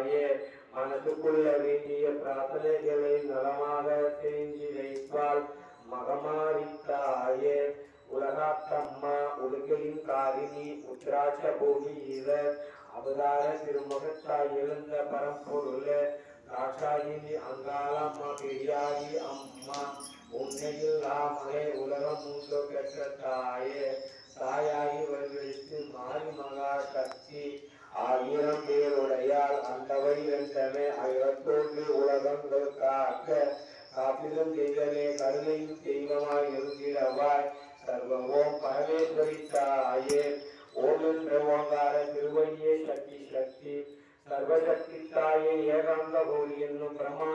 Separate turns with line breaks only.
தாயே மனதுக்குள்ள வேண்டிய பிரார்த்தனைகளை நலமாக செஞ்சு வைப்பாள் மகமாரி தாயே உலகாத்தம்மா உலகின் காரிணி உத்ராட்ச பூமி ஈரர் அவதார திருமுகத்தாய் எழுந்த பரம்பொருள் தாட்சாயினி அங்காளம்மா பெரியாயி அம்மா உன்னையில்லாமலே உலகம் மூன்று பெற்ற தாயே தாயாகி வருகிறது மாறி மகா சக்தி ஆயிரம் பேருடையால் அண்டவை வென்றமே அயத்தோடு உலகங்கள் காக்க காப்பிலும் தெய்வமே கருணையும் தெய்வமாய் இருந்திடவாய் சர்வ ஓம் பரமேஸ்வரி தாயே ஓம் என்ற ஓங்கார திருவடியே சக்தி சக்தி சர்வசக்தி தாயே ஏகாந்த கோரி என்னும் பிரம்மா